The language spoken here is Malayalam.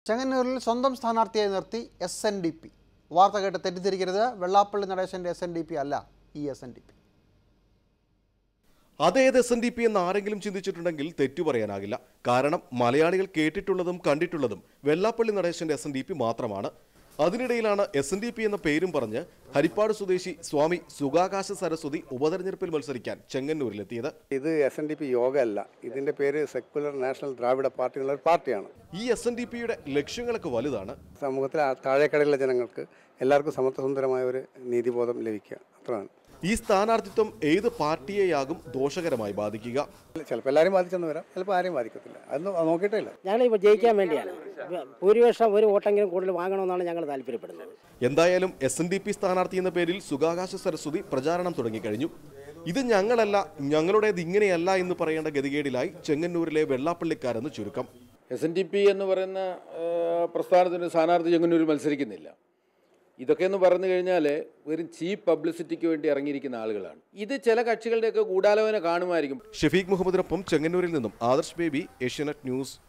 ചെങ്ങന്നൂരിൽ സ്വന്തം സ്ഥാനാർത്ഥിയായി നിർത്തി എസ് എൻ ഡി പി വാർത്ത കേട്ട് തെറ്റിദ്ധരിക്കരുത് വെള്ളാപ്പള്ളി നടേശൻ്റെ എസ് എൻ ഡി പി അല്ല ഈ എസ് എൻ ഡി പി അതേത് എസ് എൻ ഡി പി എന്ന് ആരെങ്കിലും ചിന്തിച്ചിട്ടുണ്ടെങ്കിൽ തെറ്റു പറയാനാകില്ല കാരണം മലയാളികൾ കേട്ടിട്ടുള്ളതും കണ്ടിട്ടുള്ളതും വെള്ളാപ്പള്ളി നടേശന്റെ എസ് എൻ ഡി പി മാത്രമാണ് അതിനിടയിലാണ് എസ് എൻ ഡി പി എന്ന പേരും പറഞ്ഞ് ഹരിപ്പാട് സ്വദേശി സ്വാമി സുഖാകാശ സരസ്വതി ഉപതെരഞ്ഞെടുപ്പിൽ മത്സരിക്കാൻ ചെങ്ങന്നൂരിലെത്തിയത് ഇത് S N D P Yoga അല്ല ഇതിൻ്റെ പേര് സെക്കുലർ നാഷണൽ ദ്രാവിഡ പാർട്ടി എന്നുള്ള ഒരു പാർട്ടിയാണ് ഈ എസ് എൻ ഡി പിയുടെ ലക്ഷ്യങ്ങളൊക്കെ വലുതാണ് സമൂഹത്തിലെ ആ താഴേക്കടയിലെ ജനങ്ങൾക്ക് എല്ലാവർക്കും സമത്വസുന്ദരമായ ഒരു നീതിബോധം ലഭിക്കുക അത്രയാണ് ഈ സ്ഥാനാർത്ഥിത്വം ഏത് പാർട്ടിയെയാകും ദോഷകരമായി ബാധിക്കുക ചിലപ്പോൾ എല്ലാവരും ബാധിച്ചെന്ന് വരാം ചിലപ്പോൾ ആരെയും ബാധിക്കത്തില്ല അതൊന്നും അത് നോക്കിയിട്ടേ ഇല്ല ഞങ്ങളിപ്പോൾ ജയിക്കാൻ വേണ്ടിയാണ് ഭൂരിപക്ഷം ഒരു വോട്ടെങ്കിലും കൂടുതൽ വാങ്ങണമെന്നാണ് ഞങ്ങൾ താല്പര്യപ്പെടുന്നത് എന്തായാലും എസ് എൻ ഡി പി സ്ഥാനാർത്ഥി എന്ന പേരിൽ സുഖാകാശ സരസ്വതി പ്രചാരണം തുടങ്ങിക്കഴിഞ്ഞു ഇത് ഞങ്ങളല്ല ഞങ്ങളുടേത് ഇങ്ങനെയല്ല എന്ന് പറയേണ്ട ഗതികേടിലായി ചെങ്ങന്നൂരിലെ വെള്ളാപ്പള്ളിക്കാരെന്ന് ചുരുക്കം എസ് എൻ ഡി പി എന്ന് പറയുന്ന ആ, പ്രസ്ഥാനത്തിന് സ്ഥാനാർത്ഥി ചെങ്ങന്നൂരിൽ മത്സരിക്കുന്നില്ല ഇതൊക്കെ എന്ന് പറഞ്ഞു കഴിഞ്ഞാൽ വെറും ചീപ്പ് പബ്ലിസിറ്റിക്ക് വേണ്ടി ഇറങ്ങിയിരിക്കുന്ന ആളുകളാണ് ഇത് ചില കക്ഷികളുടെയൊക്കെ ഗൂഢാലോചന കാണുമായിരിക്കും ഷഫീഖ് മുഹമ്മദിനൊപ്പം ചെങ്ങന്നൂരിൽ നിന്നും ആദർശ് ബേബി ഏഷ്യാനെറ്റ് ന്യൂസ്